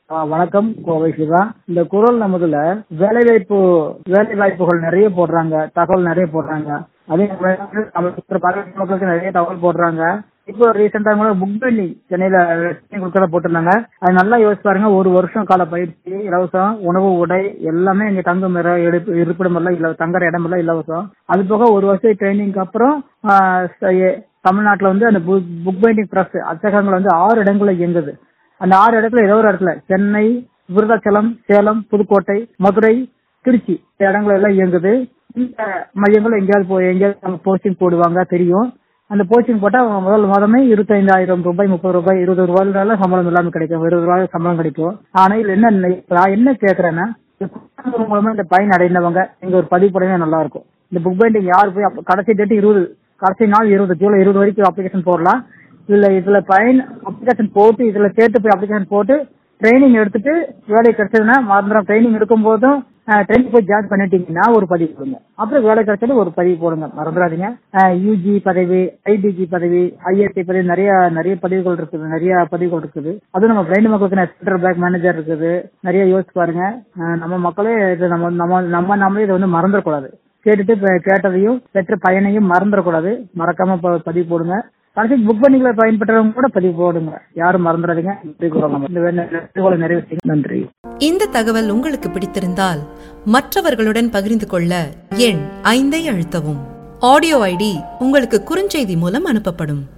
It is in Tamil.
ஆ, வணக்கம் கோவை சிவா இந்த குரல் நமதுல வேலைவாய்ப்பு வேலை வாய்ப்புகள் நிறைய போடுறாங்க தகவல் நிறைய போடுறாங்க அதே மாதிரி நம்ம இருக்கிற பக்கத்து மக்களுக்கு நிறைய தகவல் போடுறாங்க இப்போ ரீசெண்டா கூட புக் பெண்டிங் சென்னையில training கொடுக்கறத போட்டிருந்தாங்க அது நல்லா யோசிச்சு பாருங்க ஒரு வருஷம் கால பயிற்சி இலவசம் உணவு உடை எல்லாமே இங்க தங்கும் இடம் எடுப்பு- இருப்பிடம் எல்லாம் இல்ல தங்குற இடம் எல்லாம் இலவசம் அது போக ஒரு வருஷம் ட்ரைனிங்க்கு அப்புறம் ஆ, ச- எ- தமிழ்நாட்டுல வந்து அந்த புக் பைண்டிங் பிரஸ் அச்சகங்கள் வந்து ஆறு இடங்கள்ல இயங்குது அந்த ஆறு இடத்துல ஏதோ ஒரு இடத்துல சென்னை விருதாச்சலம் சேலம் புதுக்கோட்டை மதுரை திருச்சி இந்த இடங்கள் எல்லாம் இயங்குது இந்த மையங்கள் எங்கேயாவது போய் எங்கேயாவது போஸ்டிங் போடுவாங்க தெரியும் அந்த போஸ்டிங் போட்டா அவங்க முதல் மாதமே இருபத்தைந்தாயிரம் ரூபாய் முப்பது ரூபாய் இருபது ரூபாயில சம்பளம் இல்லாம கிடைக்கும் இருபது ரூபாய் சம்பளம் கிடைக்கும் ஆனா இதுல என்ன நிலை- நான் என்ன கேக்குறேன்னா இந்த புத்தகம் மூலமா இந்த பயன் அடைந்தவங்க இங்க ஒரு பதிவு போடவே நல்லா இருக்கும் இந்த புக் பைண்டிங் யார் போய் அப்ப- கடைசி டேட் இருபது கடைசி நாள் இருபது ஜூலை இருபது வரைக்கும் அப்ளிகேஷன் போடலாம் இதுல இதுல பயன் அப்ளிகேஷன் போட்டு இதுல கேட்டு போய் அப்ளிகேஷன் போட்டு ட்ரைனிங் எடுத்துட்டு வேலை கிடைச்சதுன்னா மறந்துடும் ட்ரைனிங் எடுக்கும் போதும் ட்ரைனிங் போய் ஜாயின் பண்ணிட்டீங்கன்னா ஒரு பதிவு போடுங்க அப்புறம் வேலை கிடைச்சது ஒரு பதிவு போடுங்க மறந்துடாதீங்க யூஜி பதவி ஐடிஜி பதவி ஐஎஸ்சி பதவி நிறைய நிறைய பதிவுகள் இருக்குது நிறைய பதிவுகள் இருக்குது அதுவும் நம்ம பிளைண்ட் மக்களுக்கு சென்ட்ரல் பேங்க் மேனேஜர் இருக்குது நிறைய யோசிச்சு பாருங்க அஹ் நம்ம மக்களே இது நம்ம நம்ம நம்ம நம்மளே இதை வந்து மறந்துடக்கூடாது கேட்டுட்டு இப்ப கேட்டதையும் பெற்ற பயனையும் மறந்துடக்கூடாது மறக்காம ப- பதிவு போடுங்க கடைசி புக் பண்ணிகளை பயன்பெற்றவங்க கூட பதிவு போடுங்க யாரும் மறந்துடாதீங்க நன்றி கூறலாம் இந்த வேண்டுகோளை நிறைவேற்றி நன்றி இந்த தகவல் உங்களுக்கு பிடித்திருந்தால் மற்றவர்களுடன் பகிர்ந்து கொள்ள எண் ஐந்தை அழுத்தவும் ஆடியோ ஐடி உங்களுக்கு குறுஞ்செய்தி மூலம் அனுப்பப்படும்